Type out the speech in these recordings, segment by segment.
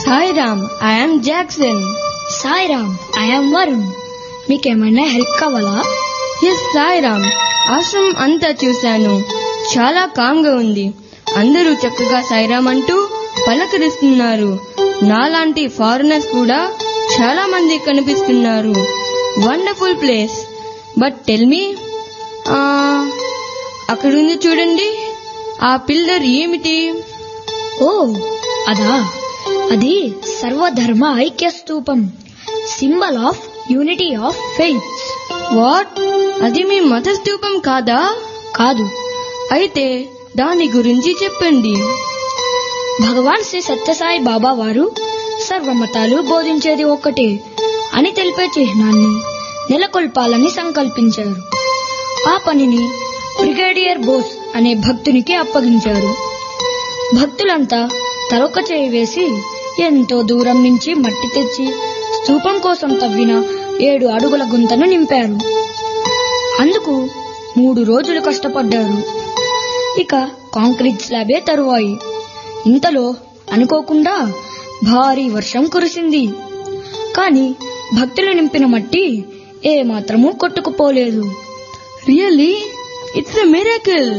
Sairam I'm Jackson Sairam I'm Varun మీకేమైనా help కావాలా yes Sairam ఆశ్రమం అంతా చూశాను చాలా కామ్గా ఉంది అందరూ చక్కగా సాయిరామ్ అంటూ పలకరిస్తున్నారు నాలాంటి ఫారినర్స్ కూడా చాలా మంది కనిపిస్తున్నారు wonderful place but tell me అక్కడ ఉంది చూడండి ఆ పిల్లర్ ఏమిటి ఓ అదా అది సర్వధర్మ ఐక్య స్తూపం symbol of unity of faiths what అది మీ మత స్తూపం కాదా కాదు అయితే దాని గురించి చెప్పండి భగవాన్ శ్రీ సత్యసాయి బాబా వారు సర్వమతాలు బోధించేది ఒక్కటే అని తెలిపే చిహ్నాన్ని నెలకొల్పాలని సంకల్పించారు ఆ పనిని బ్రిగేడియర్ బోస్ అనే భక్తునికి అప్పగించారు భక్తులంతా తలొక్క చేయి వేసి ఎంతో దూరం నుంచి మట్టి తెచ్చి స్తూపం కోసం తవ్విన ఏడు అడుగుల గుంతను నింపారు అందుకు మూడు రోజులు కష్టపడ్డారు ఇక కాంక్రీట్ స్లాబే తరువాయి ఇంతలో అనుకోకుండా భారీ వర్షం కురిసింది కాని భక్తులు నింపిన మట్టి ఏ మాత్రమూ కొట్టుకుపోలేదు రియల్లీ ఇట్స్ ఎ మిరాకిల్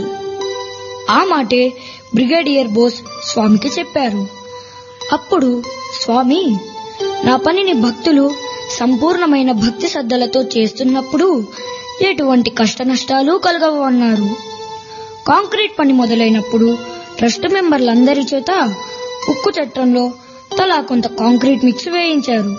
ఆ మాటే బ్రిగేడియర్ బోస్ స్వామికి చెప్పారు అప్పుడు స్వామి నా పనిని భక్తులు సంపూర్ణమైన భక్తి శ్రద్ధలతో చేస్తున్నప్పుడు ఎటువంటి కష్ట నష్టాలు కలగవు అన్నారు కాంక్రీట్ పని మొదలైనప్పుడు ట్రస్ట్ మెంబర్లందరి చేత ఉక్కు చట్టంలో తలా కొంత కాంక్రీట్ మిక్స్ వేయించారు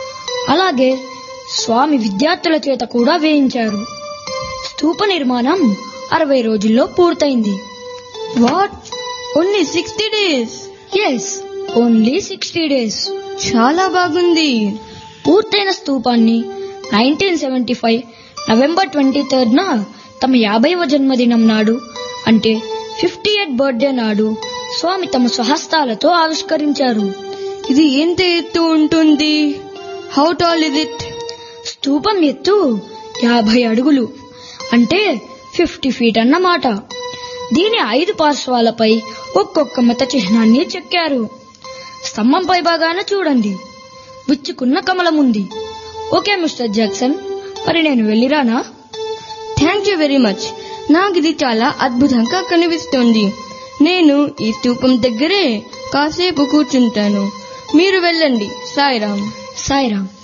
అలాగే స్వామి విద్యార్థుల చేత కూడా వేయించారు స్తూప నిర్మాణం అరవై రోజుల్లో పూర్తయింది what only sixty days yes only sixty days చాలా బాగుంది పూర్తయిన స్తూపాన్ని nineteen seventy five November twenty థర్డ్న తమ యాభైవ జన్మదినం నాడు అంటే ఫిఫ్టీ ఎయిత్ బర్త్డే నాడు స్వామి తమ స్వహస్తాలతో ఆవిష్కరించారు ఇది ఎంత ఎత్తు ఉంటుంది హౌ టాల్ ఇస్ ఇట్ స్తూపం ఎత్తు యాభై అడుగులు అంటే ఫిఫ్టీ ఫీట్ అన్నమాట దీని ఐదు పార్శ్వాలపై ఒక్కొక్క మత చిహ్నాన్ని చెక్కారు స్తంభంపై భాగాన చూడండి విచ్చుకున్న కమలం ఉంది ఓకే మిస్టర్ జాక్సన్ మరి నేను వెళ్ళిరానా థ్యాంక్ యూ వెరీ మచ్ నాకు ఇది చాలా అద్భుతంగా కనిపిస్తోంది నేను ఈ స్తూపం దగ్గరే కాసేపు కూర్చుంటాను మీరు వెళ్ళండి సాయిరామ్ సాయిరామ్